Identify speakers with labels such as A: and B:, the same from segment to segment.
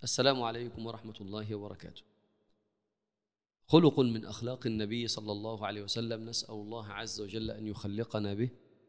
A: السلام عليكم ورحمة الله وبركاته. خلق من أخلاق النبي صلى الله عليه وسلم نسأل الله عز وجل أن يخلقنا به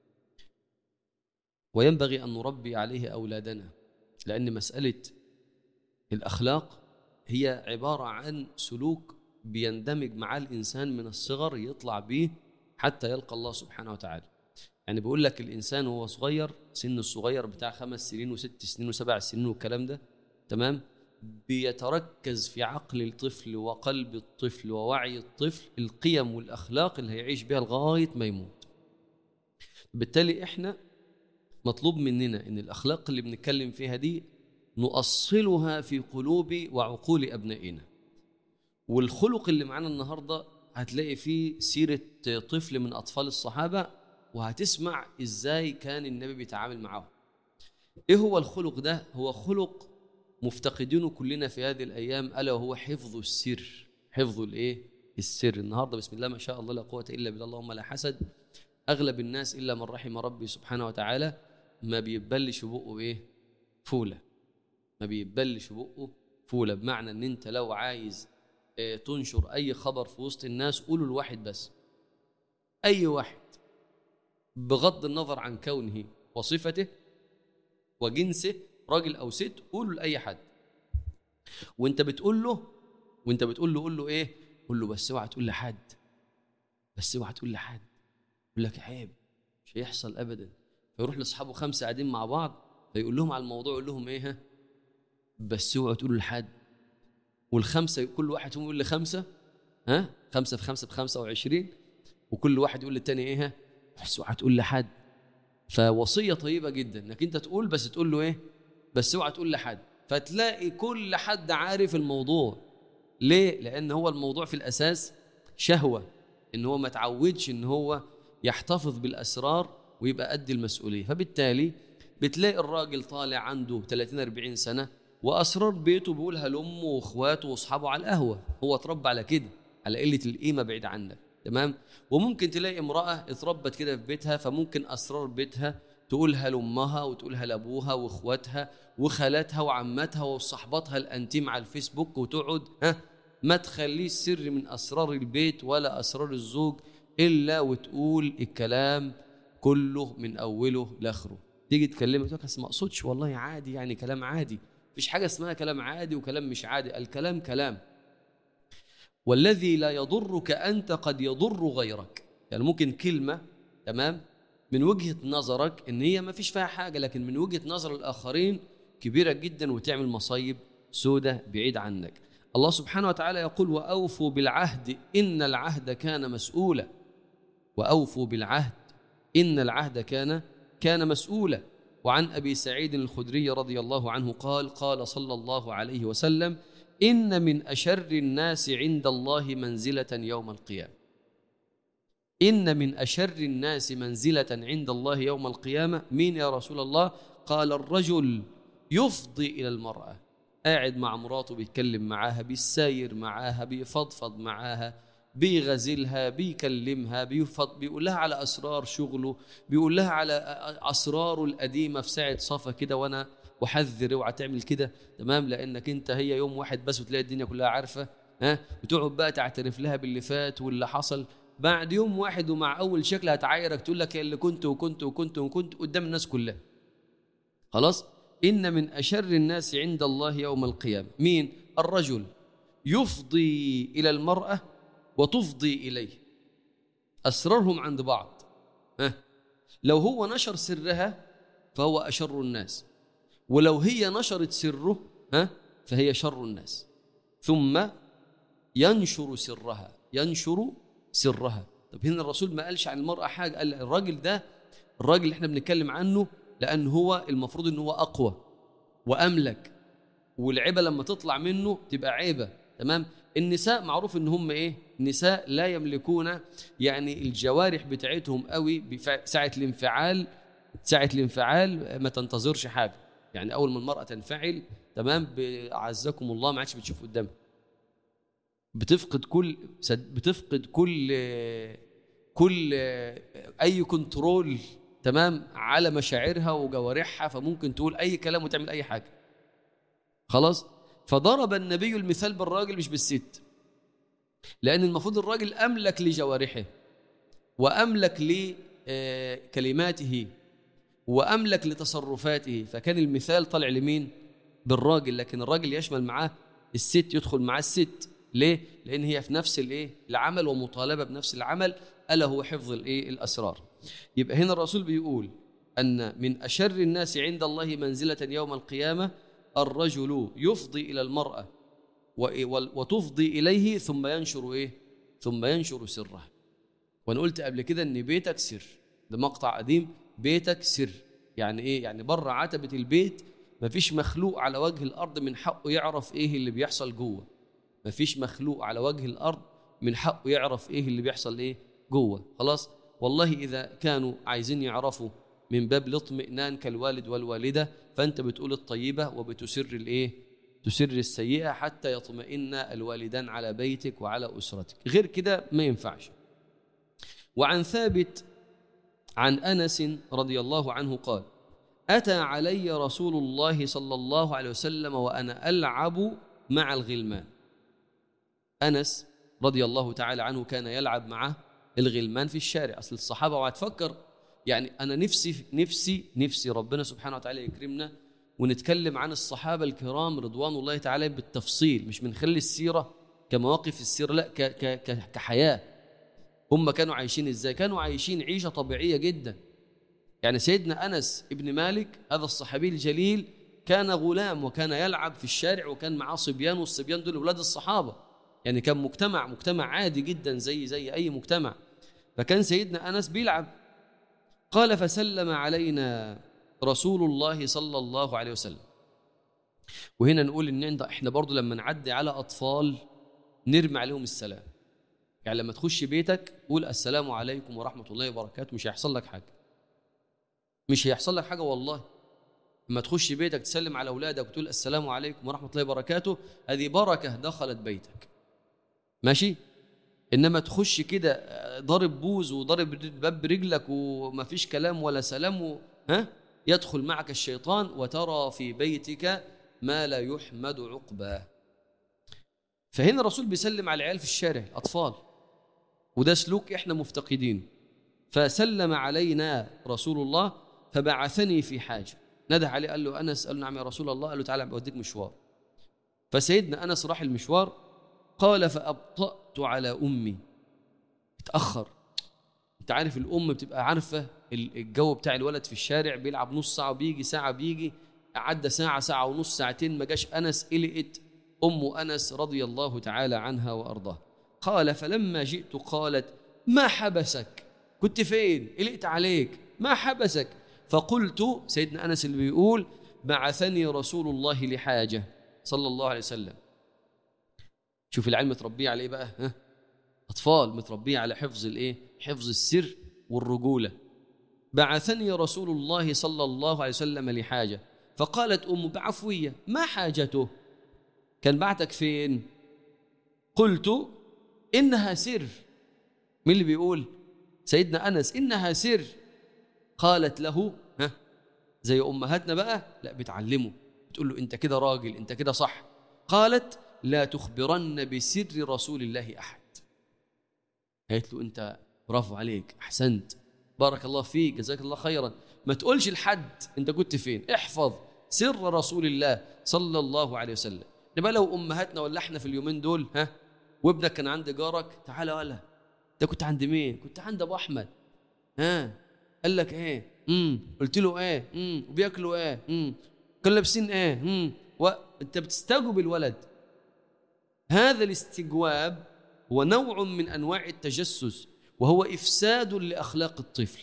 A: وينبغي أن نربي عليه أولادنا لأن مسألة الأخلاق هي عبارة عن سلوك بيندمج مع الإنسان من الصغر يطلع به حتى يلقى الله سبحانه وتعالى يعني بيقول لك الإنسان وهو صغير سن الصغير بتاع خمس سنين وست سنين وسبع سنين والكلام ده تمام بيتركز في عقل الطفل وقلب الطفل ووعي الطفل القيم والأخلاق اللي هيعيش بها لغاية ما يموت بالتالي إحنا مطلوب مننا ان الاخلاق اللي بنتكلم فيها دي نؤصلها في قلوب وعقول ابنائنا والخلق اللي معانا النهارده هتلاقي فيه سيره طفل من اطفال الصحابه وهتسمع ازاي كان النبي بيتعامل معاهم ايه هو الخلق ده هو خلق مفتقدينه كلنا في هذه الايام الا وهو حفظ السر حفظ الايه السر النهارده بسم الله ما شاء الله لا قوه الا بالله اللهم لا حسد اغلب الناس الا من رحم ربي سبحانه وتعالى ما بيبلش بقه ايه فوله ما بيبلش بقه فوله بمعنى ان انت لو عايز اه تنشر اي خبر في وسط الناس قوله لواحد بس اي واحد بغض النظر عن كونه وصفته وجنسه راجل او ست قوله لاي حد وانت بتقول له وانت بتقول له قول له ايه قول له بس اوعى تقول لحد بس اوعى تقول لحد يقول لك عيب مش هيحصل ابدا فيروح لاصحابه خمسه قاعدين مع بعض فيقول لهم على الموضوع يقول لهم ايه ها بس اوعوا تقولوا لحد والخمسه كل واحد فيهم يقول لخمسه ها خمسه في خمسه بخمسه وعشرين وكل واحد يقول للتاني ايه ها بس اوعى تقول لحد فوصيه طيبه جدا انك انت تقول بس تقول له ايه بس اوعى تقول لحد فتلاقي كل حد عارف الموضوع ليه لان هو الموضوع في الاساس شهوه ان هو ما تعودش ان هو يحتفظ بالاسرار ويبقى قد المسؤوليه فبالتالي بتلاقي الراجل طالع عنده 30 40 سنه واسرار بيته بيقولها لامه واخواته واصحابه على القهوه هو اتربى على كده على قله القيمه بعيد عنك تمام وممكن تلاقي امراه اتربت كده في بيتها فممكن اسرار بيتها تقولها لامها وتقولها لابوها واخواتها وخالاتها وعماتها وصحباتها الانتيم على الفيسبوك وتقعد ها ما تخليش سر من اسرار البيت ولا اسرار الزوج الا وتقول الكلام كله من اوله لاخره تيجي تكلمه تقول ما اقصدش والله عادي يعني كلام عادي مفيش حاجه اسمها كلام عادي وكلام مش عادي الكلام كلام والذي لا يضرك انت قد يضر غيرك يعني ممكن كلمه تمام من وجهه نظرك ان هي ما فيش فيها حاجه لكن من وجهه نظر الاخرين كبيره جدا وتعمل مصايب سودة بعيد عنك الله سبحانه وتعالى يقول واوفوا بالعهد ان العهد كان مسؤولا واوفوا بالعهد ان العهد كان كان مسؤولا وعن ابي سعيد الخدري رضي الله عنه قال قال صلى الله عليه وسلم ان من اشر الناس عند الله منزله يوم القيامه ان من اشر الناس منزله عند الله يوم القيامه مين يا رسول الله قال الرجل يفضي الى المراه قاعد مع مراته بيتكلم معاها بيساير معاها بيفضفض معاها بيغزلها بيكلمها بيفض بيقول لها على اسرار شغله بيقول لها على اسراره القديمه في ساعه صفا كده وانا احذر اوعى تعمل كده تمام لانك انت هي يوم واحد بس وتلاقي الدنيا كلها عارفه ها وتقعد بقى تعترف لها باللي فات واللي حصل بعد يوم واحد ومع اول شكل هتعايرك تقول لك اللي كنت وكنت وكنت وكنت قدام الناس كلها خلاص ان من اشر الناس عند الله يوم القيامه مين الرجل يفضي الى المراه وتفضي اليه اسرارهم عند بعض ها لو هو نشر سرها فهو اشر الناس ولو هي نشرت سره ها فهي شر الناس ثم ينشر سرها ينشر سرها طب هنا الرسول ما قالش عن المرأة حاجة قال الراجل ده الراجل اللي احنا بنتكلم عنه لأن هو المفروض ان هو أقوى وأملك والعيبة لما تطلع منه تبقى عيبة تمام النساء معروف ان هم ايه نساء لا يملكون يعني الجوارح بتاعتهم قوي ساعة الانفعال ساعة الانفعال ما تنتظرش حاجة يعني أول ما المرأة تنفعل تمام أعزكم الله ما عادش بتشوف قدامها بتفقد كل بتفقد كل كل اي كنترول تمام على مشاعرها وجوارحها فممكن تقول اي كلام وتعمل اي حاجه خلاص فضرب النبي المثال بالراجل مش بالست لأن المفروض الراجل أملك لجوارحه وأملك لكلماته وأملك لتصرفاته فكان المثال طالع لمين بالراجل لكن الراجل يشمل معاه الست يدخل معاه الست ليه لأن هي في نفس الايه العمل ومطالبة بنفس العمل ألا هو حفظ الايه الأسرار يبقى هنا الرسول بيقول أن من أشر الناس عند الله منزلة يوم القيامة الرجل يفضي إلى المرأة وتفضي إليه ثم ينشر إيه؟ ثم ينشر سره وأنا قلت قبل كده إن بيتك سر ده مقطع قديم بيتك سر يعني إيه؟ يعني بره عتبة البيت مفيش مخلوق على وجه الأرض من حقه يعرف إيه اللي بيحصل جوه مفيش مخلوق على وجه الأرض من حقه يعرف إيه اللي بيحصل إيه جوه خلاص والله إذا كانوا عايزين يعرفوا من باب الاطمئنان كالوالد والوالدة فأنت بتقول الطيبة وبتسر الإيه تسر السيئة حتى يطمئن الوالدان على بيتك وعلى أسرتك غير كده ما ينفعش وعن ثابت عن أنس رضي الله عنه قال أتى علي رسول الله صلى الله عليه وسلم وأنا ألعب مع الغلمان أنس رضي الله تعالى عنه كان يلعب مع الغلمان في الشارع أصل الصحابة وهتفكر يعني أنا نفسي نفسي نفسي ربنا سبحانه وتعالى يكرمنا ونتكلم عن الصحابة الكرام رضوان الله تعالى بالتفصيل مش من خلال السيرة كمواقف السيرة لا ك ك كحياة هم كانوا عايشين ازاي كانوا عايشين عيشة طبيعية جدا يعني سيدنا أنس ابن مالك هذا الصحابي الجليل كان غلام وكان يلعب في الشارع وكان معاه صبيان والصبيان دول أولاد الصحابة يعني كان مجتمع مجتمع عادي جدا زي زي أي مجتمع فكان سيدنا أنس بيلعب قال فسلم علينا رسول الله صلى الله عليه وسلم وهنا نقول ان احنا برضو لما نعدي على اطفال نرمي عليهم السلام يعني لما تخش بيتك قول السلام عليكم ورحمه الله وبركاته مش هيحصل لك حاجه مش هيحصل لك حاجه والله لما تخش بيتك تسلم على اولادك وتقول السلام عليكم ورحمه الله وبركاته هذه بركه دخلت بيتك ماشي انما تخش كده ضارب بوز وضارب باب برجلك ومفيش كلام ولا سلام و... ها يدخل معك الشيطان وترى في بيتك ما لا يحمد عقباه فهنا الرسول بيسلم على العيال في الشارع الاطفال وده سلوك احنا مفتقدينه فسلم علينا رسول الله فبعثني في حاجه نده عليه قال له انس قال له نعم يا رسول الله قال له تعالى بوديك مشوار فسيدنا انس راح المشوار قال فابطات على امي اتاخر انت عارف الام بتبقى عارفه الجو بتاع الولد في الشارع بيلعب نص ساعه وبيجي ساعه بيجي عدى ساعه ساعه ونص ساعتين ما جاش انس قلقت ام انس رضي الله تعالى عنها وارضاها قال فلما جئت قالت ما حبسك كنت فين قلقت عليك ما حبسك فقلت سيدنا انس اللي بيقول بعثني رسول الله لحاجه صلى الله عليه وسلم شوف العلم متربيه على ايه بقى ها اطفال متربيه على حفظ الايه حفظ السر والرجوله بعثني رسول الله صلى الله عليه وسلم لحاجه فقالت ام بعفويه ما حاجته كان بعتك فين قلت انها سر مين اللي بيقول سيدنا انس انها سر قالت له ها زي امهاتنا بقى لا بتعلمه بتقول له انت كده راجل انت كده صح قالت لا تخبرن بسر رسول الله احد قالت له انت برافو عليك احسنت بارك الله فيك جزاك الله خيرا ما تقولش لحد انت كنت فين احفظ سر رسول الله صلى الله عليه وسلم نبقى لو امهاتنا ولا احنا في اليومين دول ها وابنك كان عند جارك تعالى ولا انت كنت عند مين كنت عند ابو احمد ها قال لك ايه امم قلت له ايه امم وبياكلوا ايه امم كانوا لابسين ايه امم وانت بتستجوب الولد هذا الاستجواب هو نوع من انواع التجسس وهو افساد لاخلاق الطفل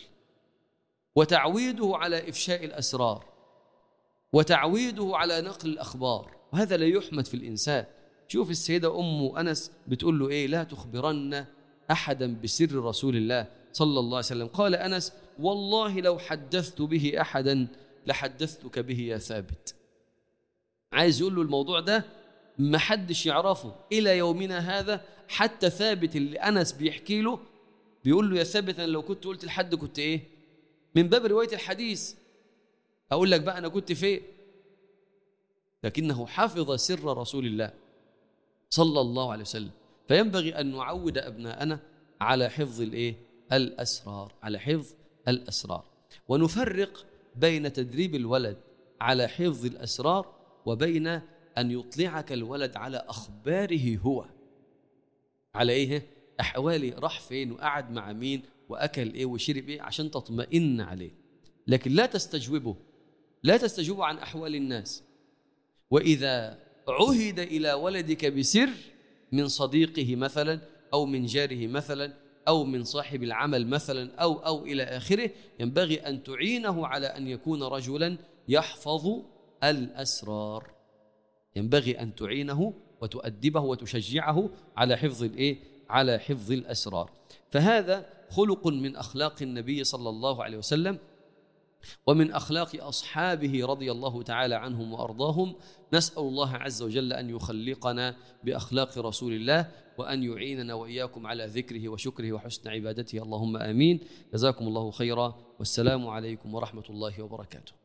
A: وتعويده على افشاء الاسرار وتعويده على نقل الاخبار وهذا لا يحمد في الانسان شوف السيده ام انس بتقول له ايه لا تخبرن احدا بسر رسول الله صلى الله عليه وسلم قال انس والله لو حدثت به احدا لحدثتك به يا ثابت عايز يقول له الموضوع ده ما حدش يعرفه الى يومنا هذا حتى ثابت اللي انس بيحكي له بيقول له يا ثابت انا لو كنت قلت لحد كنت ايه من باب روايه الحديث اقول لك بقى انا كنت فين لكنه حفظ سر رسول الله صلى الله عليه وسلم فينبغي أن نعود أبناءنا على حفظ الإيه؟ الأسرار على حفظ الأسرار ونفرق بين تدريب الولد على حفظ الأسرار وبين أن يطلعك الولد على أخباره هو على إيه؟ أحواله راح فين وقعد مع مين وأكل إيه وشرب إيه عشان تطمئن عليه لكن لا تستجوبه لا تستجوبه عن أحوال الناس وإذا عهد إلى ولدك بسر من صديقه مثلا أو من جاره مثلا أو من صاحب العمل مثلا أو أو إلى آخره ينبغي أن تعينه على أن يكون رجلا يحفظ الأسرار ينبغي أن تعينه وتؤدبه وتشجعه على حفظ الإيه؟ على حفظ الأسرار فهذا خلق من أخلاق النبي صلى الله عليه وسلم ومن اخلاق اصحابه رضي الله تعالى عنهم وارضاهم نسال الله عز وجل ان يخلقنا باخلاق رسول الله وان يعيننا واياكم على ذكره وشكره وحسن عبادته اللهم امين جزاكم الله خيرا والسلام عليكم ورحمه الله وبركاته